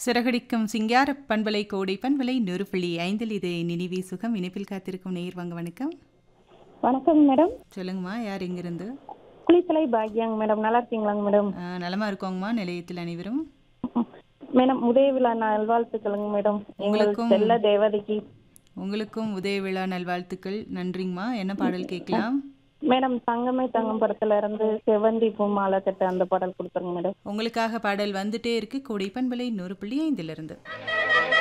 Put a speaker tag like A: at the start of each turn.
A: சிறகடிக்கும் சிங்கார பண்பலை கோடை பண்பலை நூறு புள்ளி ஐந்தில் இது நினைவே சுகம் இணைப்பில் காத்திருக்கும் நேர் வாங்க வணக்கம்
B: வணக்கம் மேடம்
A: சொல்லுங்கம்மா யார் எங்கிருந்து
B: குளித்தலை பாக்யாங்க மேடம் நல்லா இருக்கீங்களாங்க மேடம்
A: ஆ, நலமா இருக்கோங்கம்மா நிலையத்தில் அனைவரும்
B: மேடம் உதய விழா நல்வாழ்த்துக்களுங்க மேடம் எங்களுக்கு
A: உங்களுக்கும்.
B: செல்ல தேவதைக்கு
A: உங்களுக்கும் உதய விழா நல்வாழ்த்துக்கள் நன்றிங்கம்மா என்ன பாடல் கேட்கலாம்
B: மேடம் தங்கமே தங்கம் படத்துல இருந்து செவந்தி பூ மாலை கட்டு அந்த பாடல் கொடுத்துருங்க மேடம்
A: உங்களுக்காக பாடல் வந்துட்டே இருக்கு கோடை பண்பலை நூறு புள்ளி ஐந்திலிருந்து